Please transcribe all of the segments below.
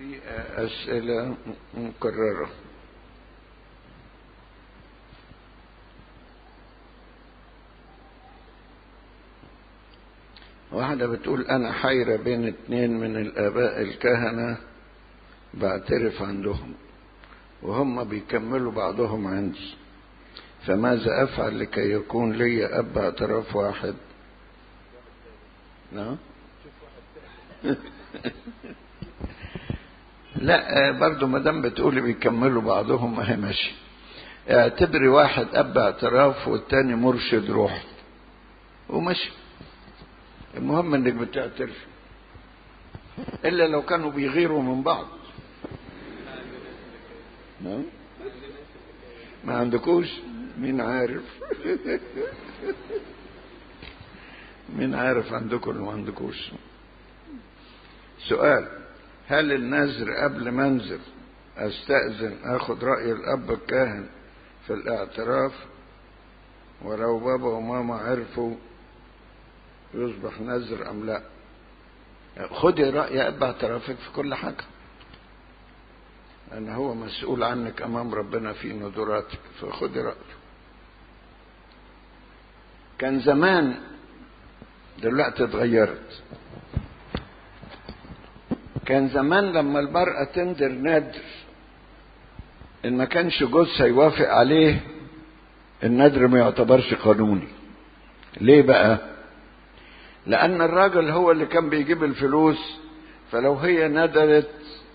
في أسئلة مكررة واحدة بتقول أنا حيرة بين اتنين من الآباء الكهنة بعترف عندهم وهم بيكملوا بعضهم عندي فماذا أفعل لكي يكون لي أب اعتراف واحد نعم لا برضو ما دام بتقولي بيكملوا بعضهم ما هي ماشي اعتبري واحد اب اعتراف والتاني مرشد روح ومشي المهم انك بتعترف الا لو كانوا بيغيروا من بعض نعم ما عندكوش مين عارف مين عارف عندكم ولا ما عندكوش سؤال هل النذر قبل ما انزل استأذن اخد رأي الاب الكاهن في الاعتراف ولو بابا وماما عرفوا يصبح نذر ام لا خدي رأي اب اعترافك في كل حاجة لان هو مسؤول عنك امام ربنا في نذوراتك فخدي رأيه كان زمان دلوقتي اتغيرت كان زمان لما المرأة تندر نذر إن ما كانش جوزها يوافق عليه النذر ما يعتبرش قانوني ليه بقى لأن الراجل هو اللي كان بيجيب الفلوس فلو هي ندرت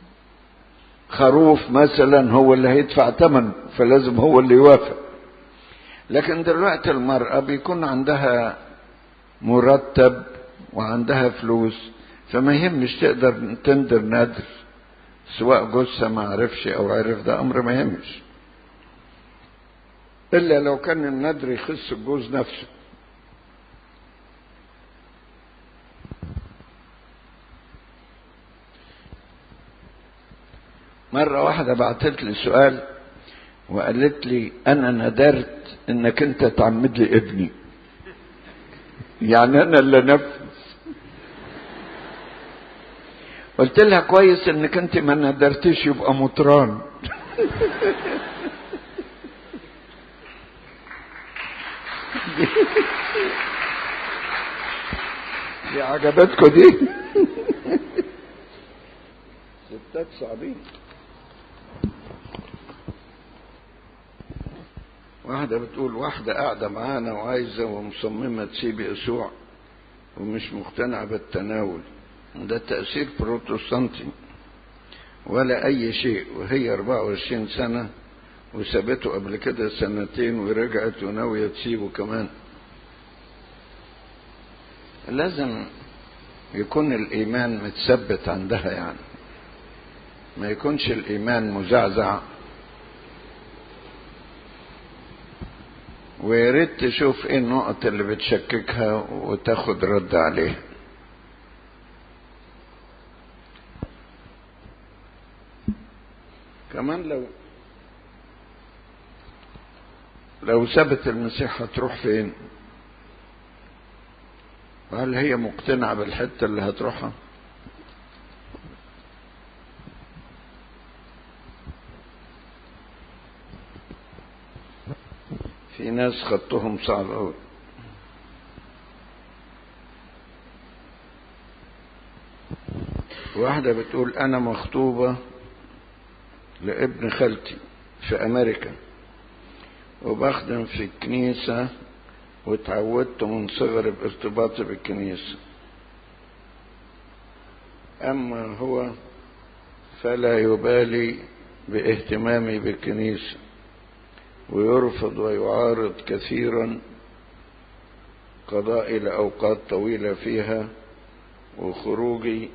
خروف مثلا هو اللي هيدفع ثمنه فلازم هو اللي يوافق لكن دلوقتي المرأة بيكون عندها مرتب وعندها فلوس فما يهمش تقدر تندر نذر سواء جوزها ما عرفش او عرف ده امر ما يهمش الا لو كان النذر يخص الجوز نفسه مرة واحدة بعتت لي سؤال وقالت لي أنا ندرت إنك أنت تعمد لي ابني يعني أنا اللي نفذ قلت لها كويس انك انت ما ندرتيش يبقى مطران دي عجبتكم دي ستات صعبين واحدة بتقول واحدة قاعدة معانا وعايزة ومصممة تسيب يسوع ومش مقتنعة بالتناول ده تأثير بروتستانتي ولا أي شيء وهي 24 سنة وسابته قبل كده سنتين ورجعت وناوية تسيبه كمان لازم يكون الإيمان متثبت عندها يعني ما يكونش الإيمان مزعزع ويا ريت تشوف ايه النقط اللي بتشككها وتاخد رد عليها كمان لو لو سابت المسيح هتروح فين وهل هي مقتنعة بالحتة اللي هتروحها في ناس خطهم صعب قوي واحدة بتقول أنا مخطوبة لابن خالتي في أمريكا وبخدم في الكنيسة وتعودت من صغري بارتباطي بالكنيسة أما هو فلا يبالي باهتمامي بالكنيسة ويرفض ويعارض كثيرا قضائي لأوقات طويلة فيها وخروجي